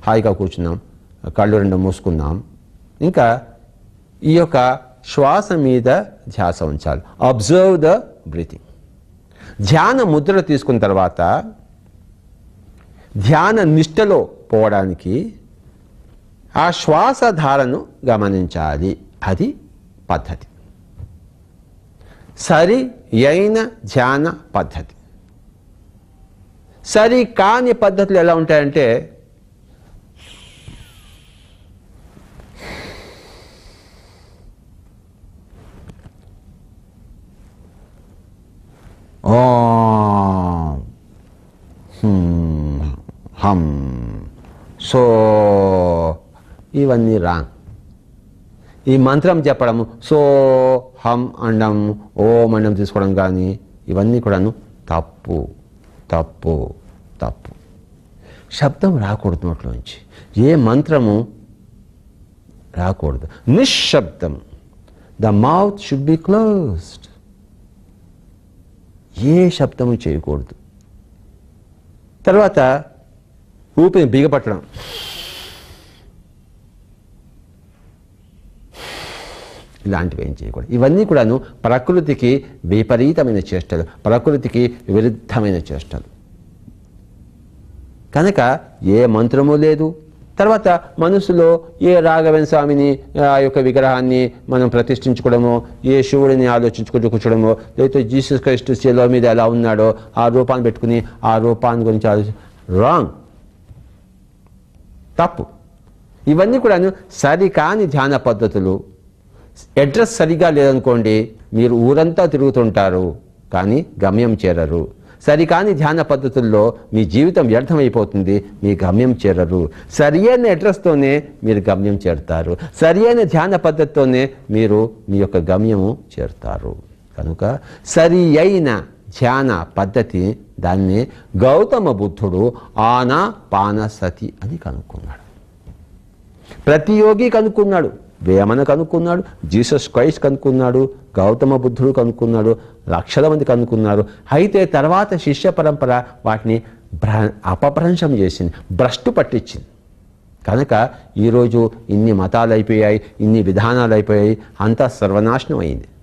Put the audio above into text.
హాయిగా కూర్చున్నాం కళ్ళు రెండు మూసుకుందాం ఇంకా ఈ యొక్క శ్వాస మీద ధ్యాస ఉంచాలి అబ్జర్వ్ ద బ్రీతింగ్ ధ్యాన ముద్ర తీసుకున్న తర్వాత ధ్యాన నిష్టలో పోవడానికి ఆ శ్వాసధారను గమనించాలి అది పద్ధతి సరి అయిన ధ్యాన పద్ధతి సరి కాని పద్ధతులు ఎలా ఉంటాయంటే ఓం హ్మ్, హం సో ఇవన్నీ రాంగ్ ఈ మంత్రం చెప్పడము సో హం అండం ఓం అండం తీసుకోవడం కానీ ఇవన్నీ కూడాను తప్పు తప్పు తప్పు శబ్దం రాకూడదు నోట్లోంచి ఏ మంత్రము రాకూడదు నిశ్శబ్దం the mouth should be closed ఏ శబ్దము చేయకూడదు తర్వాత ఊపిరి బిగపట్టడం ఇలాంటివి ఏం చేయకూడదు ఇవన్నీ కూడాను ప్రకృతికి విపరీతమైన చేష్టలు ప్రకృతికి విరుద్ధమైన చేష్టలు కనుక ఏ మంత్రము లేదు తర్వాత మనసులో ఏ రాఘవేంద్ర స్వామిని ఆ యొక్క విగ్రహాన్ని మనం ప్రతిష్ఠించుకోవడమో ఏ శివుడిని ఆలోచించుకుంటూ కూర్చోడమో లేకపోతే జీసస్ క్రైస్ట్ శిలో మీద ఎలా ఉన్నాడో ఆ రూపాన్ని పెట్టుకుని ఆ రూపాన్ని గురించి ఆలోచి రాంగ్ తప్పు ఇవన్నీ కూడాను సరికాని ధ్యాన పద్ధతులు అడ్రస్ సరిగా లేదనుకోండి మీరు ఊరంతా తిరుగుతుంటారు కానీ గమ్యం చేరరు సరికాని ధ్యాన పద్ధతుల్లో మీ జీవితం వ్యర్థమైపోతుంది మీ గమ్యం చేరరు సరి అయిన అడ్రస్తోనే మీరు గమ్యం చేరుతారు సరి అయిన ధ్యాన పద్ధతితోనే మీరు మీ యొక్క గమ్యము చేరుతారు కనుక సరి అయిన ధ్యాన పద్ధతి దాన్ని గౌతమ బుద్ధుడు ఆనా పాన సతి అని కనుక్కున్నాడు ప్రతి యోగి కనుక్కున్నాడు వేమన కనుక్కున్నాడు జీసస్ క్రైస్ట్ కనుక్కున్నాడు గౌతమ బుద్ధుడు కనుక్కున్నాడు లక్షల మంది కనుక్కున్నారు అయితే తర్వాత శిష్య పరంపర వాటిని భ్ర అపభ్రంశం చేసింది భ్రష్టు పట్టించింది కనుక ఈరోజు ఇన్ని మతాలు అయిపోయాయి ఇన్ని విధానాలు అయిపోయాయి అంతా సర్వనాశనం అయింది